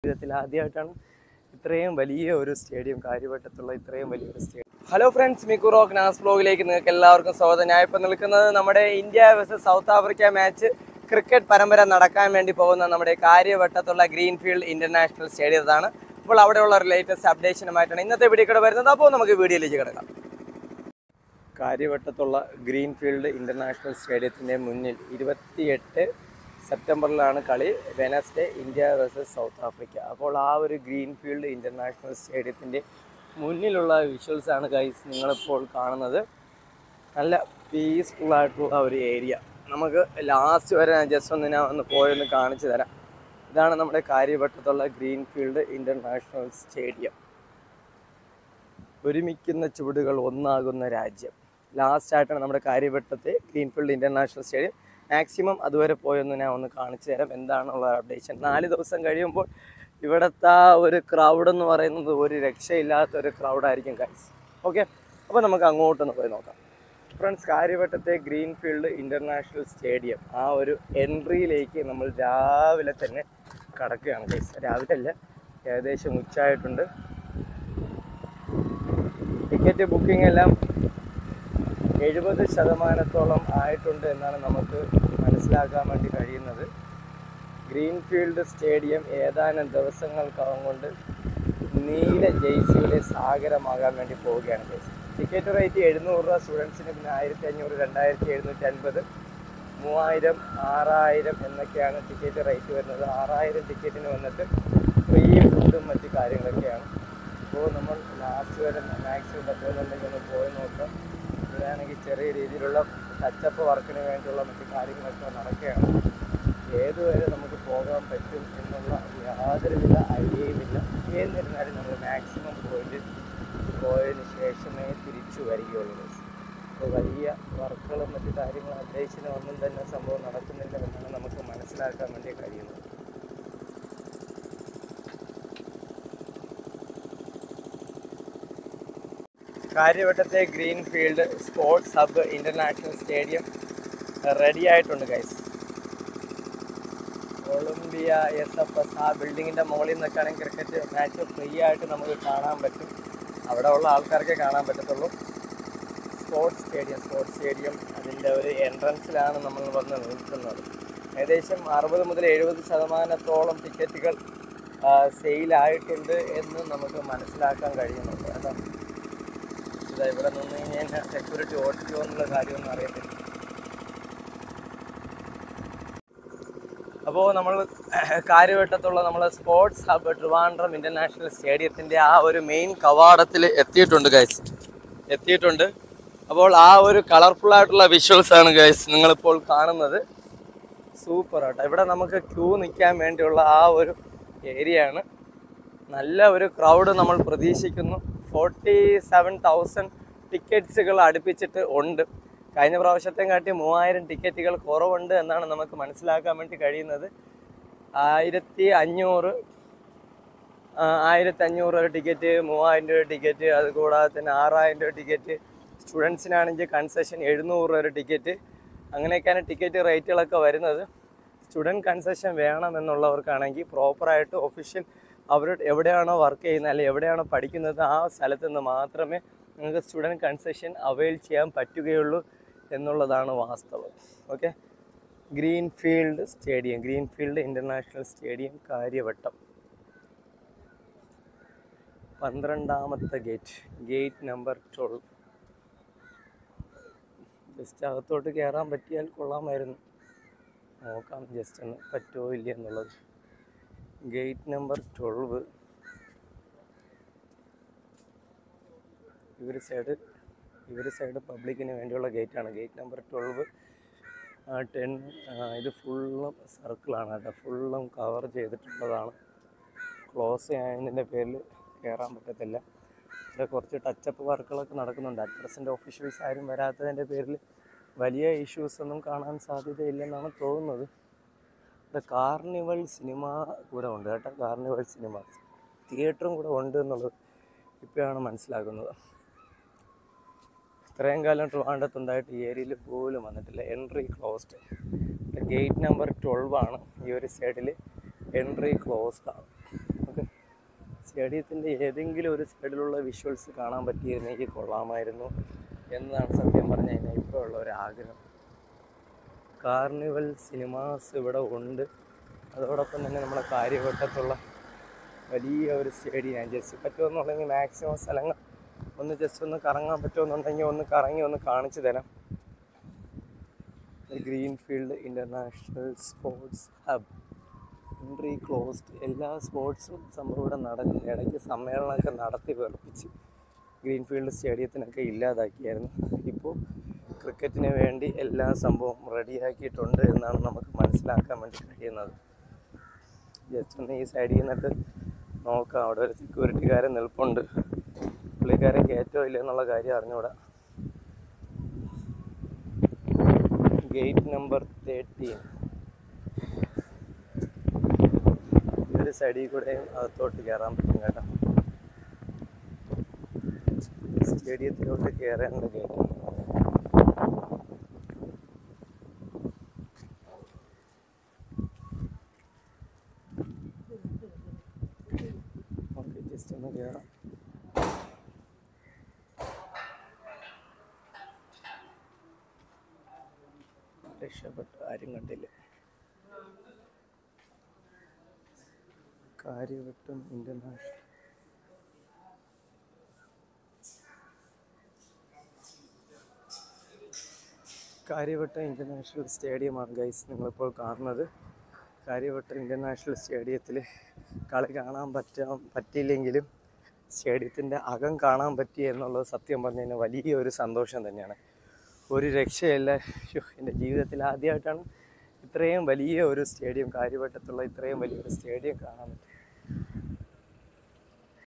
ജീവിതത്തിൽ ആദ്യമായിട്ടാണ് ഇത്രയും വലിയ ഒരു സ്റ്റേഡിയം കാര്യവട്ടത്തുള്ള ഇത്രയും വലിയൊരു stadium hello friends Mikku rock Naz ബ്ലോഗിലേക്ക് നിങ്ങൾക്ക് എല്ലാവർക്കും സ്വാഗതം ഞാൻ ഇപ്പോൾ നിൽക്കുന്നത് നമ്മുടെ India versus South Africa match cricket പരമ്പര നടക്കാൻ വേണ്ടി പോകുന്ന നമ്മുടെ കാര്യവട്ടത്തുള്ള ഗ്രീൻഫീൽഡ് ഇന്റർനാഷണൽ സ്റ്റേഡിയത്താണ് അപ്പോൾ അവിടെയുള്ള ഒരു ലേറ്റസ്റ്റ് അപ്ഡേഷനുമായിട്ടാണ് ഇന്നത്തെ വീഡിയോ കൂടെ വരുന്നത് അപ്പോൾ നമുക്ക് വീഡിയോയിലേക്ക് കിടക്കാം കാര്യവട്ടത്തുള്ള ഗ്രീൻഫീൽഡ് ഇൻ്റർനാഷണൽ സ്റ്റേഡിയത്തിൻ്റെ മുന്നിൽ ഇരുപത്തിയെട്ട് സെപ്റ്റംബറിലാണ് കളി Wednesday India versus South Africa അപ്പോൾ ആ ഒരു ഗ്രീൻഫീൽഡ് ഇൻ്റർനാഷണൽ സ്റ്റേഡിയത്തിൻ്റെ മുന്നിലുള്ള വിഷ്വൽസ് ആണ് ഗൈസ് നിങ്ങളിപ്പോൾ കാണുന്നത് നല്ല പീസ്ഫുൾ ആയിട്ടുള്ള ഒരു ഏരിയ നമുക്ക് ലാസ്റ്റ് വരെ ഞാൻ ജസ്റ്റ് ഒന്ന് ഞാൻ ഒന്ന് പോയൊന്ന് കാണിച്ചു തരാം ഇതാണ് നമ്മുടെ കാര്യവട്ടത്തുള്ള ഗ്രീൻഫീൽഡ് ഇൻ്റർനാഷണൽ സ്റ്റേഡിയം ഒരുമിക്കുന്ന ചുവടുകൾ ഒന്നാകുന്ന രാജ്യം ലാസ്റ്റ് ആയിട്ടാണ് നമ്മുടെ കാര്യവട്ടത്തെ ഗ്രീൻഫീൽഡ് ഇൻ്റർനാഷണൽ സ്റ്റേഡിയം മാക്സിമം അതുവരെ പോയൊന്ന് ഞാൻ ഒന്ന് കാണിച്ചു തരാം എന്താണുള്ള അപ്ഡേഷൻ നാല് ദിവസം കഴിയുമ്പോൾ ഇവിടുത്തെ ആ ഒരു ക്രൗഡ് എന്ന് പറയുന്നത് ഒരു രക്ഷയില്ലാത്ത ഒരു ക്രൗഡായിരിക്കും ഗൈസ് ഓക്കെ അപ്പോൾ നമുക്ക് അങ്ങോട്ടൊന്ന് പോയി നോക്കാം ഫ്രണ്ട്സ് കാര്യവട്ടത്തെ ഗ്രീൻഫീൽഡ് ഇൻ്റർനാഷണൽ സ്റ്റേഡിയം ആ ഒരു എൻട്രിയിലേക്ക് നമ്മൾ രാവിലെ തന്നെ കടക്കുകയാണ് ഗൈസ് രാവിലെ അല്ല ഏകദേശം ഉച്ചയായിട്ടുണ്ട് ടിക്കറ്റ് ബുക്കിംഗ് എല്ലാം എഴുപത് ശതമാനത്തോളം ആയിട്ടുണ്ട് എന്നാണ് നമുക്ക് മനസ്സിലാക്കാൻ വേണ്ടി കഴിയുന്നത് ഗ്രീൻഫീൽഡ് സ്റ്റേഡിയം ഏതാനും ദിവസങ്ങൾക്കകം കൊണ്ട് നീല ജെയ്സിയുടെ സാഗരമാകാൻ വേണ്ടി പോവുകയാണ് ഗൈസ് ടിക്കറ്റ് റേറ്റ് എഴുന്നൂറ് രൂപ സ്റ്റുഡൻസിന് പിന്നെ ആയിരത്തി അഞ്ഞൂറ് രണ്ടായിരത്തി എഴുന്നൂറ്റി അൻപത് മൂവായിരം ആറായിരം എന്നൊക്കെയാണ് ടിക്കറ്റ് റേറ്റ് വരുന്നത് ആറായിരം ടിക്കറ്റിന് വന്നിട്ട് ഫ്രീ ഫുഡും മറ്റു കാര്യങ്ങളൊക്കെയാണ് അപ്പോൾ നമ്മൾ ലാസ്റ്റ് വരെ മാക്സിമം പറ്റുന്നുണ്ടെങ്കിൽ ഒന്ന് പോയി നോക്കാം ഇവിടെയാണെങ്കിൽ ചെറിയ രീതിയിലുള്ള ടച്ചപ്പ് വർക്കിന് വേണ്ടിയുള്ള മറ്റു കാര്യങ്ങളൊക്കെ നടക്കുകയാണ് ഏതുവരെ നമുക്ക് പോകാൻ പറ്റും എന്നുള്ള യാതൊരുവിധ ഐഡിയയുമില്ല എന്നിരുന്നാലും നമ്മൾ മാക്സിമം പോയിട്ട് പോയതിന് ശേഷമേ തിരിച്ചു വരികയുള്ളൂ അപ്പോൾ വലിയ വർക്കുകളും മറ്റു കാര്യങ്ങളും അപ്ഡേഷനും ഒന്നും തന്നെ സംഭവം നടക്കുന്നില്ല എന്നാണ് നമുക്ക് മനസ്സിലാക്കാൻ വേണ്ടി കഴിയുന്നത് കാര്യവട്ടത്തെ Greenfield Sports Hub International Stadium ready ആയിട്ടുണ്ട് guys Olympia S F S ആ ബിൽഡിങ്ങിൻ്റെ മുകളിൽ നിന്നൊക്കെയാണെങ്കിൽ ക്രിക്കറ്റ് മാച്ച് ഫ്രീ ആയിട്ട് നമുക്ക് കാണാൻ പറ്റും അവിടെ ഉള്ള ആൾക്കാർക്കേ കാണാൻ പറ്റത്തുള്ളൂ സ്പോർട്സ് സ്റ്റേഡിയം സ്പോർട്സ് സ്റ്റേഡിയം അതിൻ്റെ ഒരു എൻട്രൻസിലാണ് നമ്മൾ വന്ന് നിൽക്കുന്നത് ഏകദേശം അറുപത് മുതൽ എഴുപത് ശതമാനത്തോളം ടിക്കറ്റുകൾ സെയിലായിട്ടുണ്ട് എന്ന് നമുക്ക് മനസ്സിലാക്കാൻ കഴിയുന്നുണ്ട് കേട്ടോ ഇതാ ഇവിടെ നിന്ന് കഴിഞ്ഞാൽ സെക്യൂരിറ്റി ഓടിക്കുമോ എന്നുള്ള കാര്യമൊന്നും അറിയത്തില്ല അപ്പോൾ നമ്മൾ കാര്യവട്ടത്തുള്ള നമ്മൾ സ്പോർട്സ് ഹബ് ട്രിവാൻഡ്രം ഇൻ്റർനാഷണൽ സ്റ്റേഡിയത്തിൻ്റെ ആ ഒരു മെയിൻ കവാടത്തിൽ എത്തിയിട്ടുണ്ട് ഗൈസ് എത്തിയിട്ടുണ്ട് അപ്പോൾ ആ ഒരു കളർഫുൾ ആയിട്ടുള്ള വിഷ്വൽസ് ആണ് ഗൈസ് നിങ്ങളിപ്പോൾ കാണുന്നത് സൂപ്പർ ആട്ടോ ഇവിടെ നമുക്ക് ക്യൂ നിൽക്കാൻ വേണ്ടിയുള്ള ആ ഒരു ഏരിയ ആണ് നല്ല ഒരു ക്രൗഡ് നമ്മൾ പ്രതീക്ഷിക്കുന്നു ഫോർട്ടി സെവൻ തൗസൻഡ് ടിക്കറ്റ്സുകൾ അടുപ്പിച്ചിട്ട് ഉണ്ട് കഴിഞ്ഞ പ്രാവശ്യത്തെ കാട്ടി മൂവായിരം ടിക്കറ്റുകൾ കുറവുണ്ട് എന്നാണ് നമുക്ക് മനസ്സിലാക്കാൻ വേണ്ടി കഴിയുന്നത് ആയിരത്തി അഞ്ഞൂറ് ആയിരത്തി അഞ്ഞൂറ് രൂപ ടിക്കറ്റ് മൂവായിരം രൂപ ടിക്കറ്റ് അതുകൂടാതെ തന്നെ ആറായിരം രൂപ ടിക്കറ്റ് സ്റ്റുഡൻസിനാണെങ്കിൽ കൺസെഷൻ എഴുന്നൂറ് രൂപ ടിക്കറ്റ് അങ്ങനെയൊക്കെയാണ് ടിക്കറ്റ് റേറ്റുകളൊക്കെ വരുന്നത് സ്റ്റുഡൻറ്റ് കൺസെഷൻ വേണമെന്നുള്ളവർക്കാണെങ്കിൽ പ്രോപ്പറായിട്ട് ഒഫീഷ്യൽ അവർ എവിടെയാണോ വർക്ക് ചെയ്യുന്നത് അല്ലെങ്കിൽ എവിടെയാണോ പഠിക്കുന്നത് ആ സ്ഥലത്ത് നിന്ന് മാത്രമേ നിങ്ങൾക്ക് സ്റ്റുഡൻറ്റ് കൺസെഷൻ അവൈൽ ചെയ്യാൻ പറ്റുകയുള്ളൂ എന്നുള്ളതാണ് വാസ്തവം okay Greenfield Stadium Greenfield International Stadium Karyavattom പന്ത്രണ്ടാമത്തെ gate gate number twelve just അകത്തോട്ട് കയറാൻ പറ്റിയാൽ കൊള്ളാമായിരുന്നു നോക്കാം ജസ്റ്റ് ഒന്ന് പറ്റുമോ ഇല്ല എന്നുള്ളത് ഗേറ്റ് നമ്പർ ട്വൽവ് ഇവർ സൈഡ് ഇവർ സൈഡ് പബ്ലിക്കിന് വേണ്ടിയുള്ള ഗേറ്റാണ് ഗേറ്റ് നമ്പർ ട്വൽവ് ടെൻ ഇത് ഫുള്ളും സർക്കിളാണ് കേട്ടോ ഫുള്ളും കവർ ചെയ്തിട്ടുള്ളതാണ് ക്ലോസ് ചെയ്യുന്നതിൻ്റെ പേരിൽ കയറാൻ പറ്റത്തില്ല ഇവിടെ കുറച്ച് ടച്ചപ്പ് വർക്കുകളൊക്കെ നടക്കുന്നുണ്ട് അറ്റ് പ്രസൻറ്റ് ഓഫീഷ്യൽസ് ആരും വരാത്തതിൻ്റെ പേരിൽ വലിയ ഇഷ്യൂസ് ഒന്നും കാണാൻ സാധ്യതയില്ലെന്നാണ് തോന്നുന്നത് ഇവിടെ കാർണിവൽ സിനിമ കൂടെ ഉണ്ട് കേട്ടോ കാർണിവൽ സിനിമ തിയേറ്ററും കൂടെ ഉണ്ട് എന്നുള്ളത് ഇപ്പോഴാണ് മനസ്സിലാക്കുന്നത് ഇത്രയും കാലം ട്രിവാൻഡത്തുണ്ടായിട്ട് ഈ ഏരിയയിൽ പോലും വന്നിട്ടില്ല entry closed gate number twelve ആണ് ഈ ഒരു സൈഡിൽ എൻട്രി ക്ലോസ്ഡ് ആണ് സ്റ്റേഡിയത്തിൻ്റെ ഏതെങ്കിലും ഒരു സൈഡിലുള്ള വിഷ്വൽസ് കാണാൻ പറ്റിയിരുന്നെങ്കിൽ കൊള്ളാമായിരുന്നു എന്നതാണ് സത്യം പറഞ്ഞു കഴിഞ്ഞാൽ ഇപ്പോൾ ഉള്ള ഒരു ആഗ്രഹം കാർണിവൽ സിനിമാസ് ഇവിടെ ഉണ്ട് അതോടൊപ്പം തന്നെ നമ്മുടെ കാര്യവട്ടത്തുള്ള വലിയ ഒരു സ്റ്റേഡിയം ജസ്റ്റ് പറ്റുമെന്നുണ്ടെങ്കിൽ മാക്സിമം സ്ഥലങ്ങൾ ഒന്ന് ജസ്റ്റ് ഒന്ന് കറങ്ങാൻ പറ്റുമെന്നുണ്ടെങ്കിൽ ഒന്ന് കറങ്ങി ഒന്ന് കാണിച്ചു തരാം Greenfield International Sports Hub entry closed എല്ലാ സ്പോർട്സും സംഭവം ഇവിടെ നടക്കും ഇടയ്ക്ക് സമ്മേളനമൊക്കെ നടത്തി വെറുപ്പിച്ച് ഗ്രീൻഫീൽഡ് സ്റ്റേഡിയത്തിനൊക്കെ ഇല്ലാതാക്കിയായിരുന്നു ഇപ്പോൾ ക്രിക്കറ്റിന് വേണ്ടി എല്ലാ സംഭവവും റെഡിയാക്കിയിട്ടുണ്ട് എന്നാണ് നമുക്ക് മനസ്സിലാക്കാൻ വേണ്ടി കഴിയുന്നത് ജസ്റ്റ് ഒന്ന് ഈ സൈഡിൽ നിന്നിട്ട് നോക്കാം അവിടെ ഒരു സെക്യൂരിറ്റിക്കാരൻ നിൽപ്പുണ്ട് പുള്ളിക്കാരൻ കയറ്റോ ഇല്ല എന്നുള്ള കാര്യം അറിഞ്ഞൂടാ ഗേറ്റ് നമ്പർ തേർട്ടീൻ ഈ ഒരു സൈഡിൽ കൂടെയും അകത്തോട്ട് കയറാൻ പറ്റും കേട്ടോ സ്റ്റേഡിയത്തിലോട്ട് കയറേണ്ട ഗേറ്റ് ഓക്കെ ജസ്റ്റ് ഒന്ന് കയറാം രക്ഷപ്പെട്ടു ആരും കണ്ടില്ല കാര്യവട്ടം ഇന്റർനാഷണൽ കാര്യവട്ടം ഇൻ്റർനാഷണൽ സ്റ്റേഡിയമാണ് ഗൈസ് നിങ്ങളിപ്പോൾ കാണുന്നത് കാര്യവട്ടം ഇൻ്റർനാഷണൽ സ്റ്റേഡിയത്തിൽ കളി കാണാൻ പറ്റാൻ പറ്റിയില്ലെങ്കിലും സ്റ്റേഡിയത്തിൻ്റെ അകം കാണാൻ പറ്റി എന്നുള്ളത് സത്യം പറഞ്ഞു കഴിഞ്ഞാൽ വലിയ ഒരു സന്തോഷം തന്നെയാണ് ഒരു രക്ഷയല്ല ശ്ശോ, എൻ്റെ ജീവിതത്തിൽ ആദ്യമായിട്ടാണ് ഇത്രയും വലിയ ഒരു സ്റ്റേഡിയം കാര്യവട്ടത്തുള്ള ഇത്രയും വലിയൊരു സ്റ്റേഡിയം കാണാൻ പറ്റും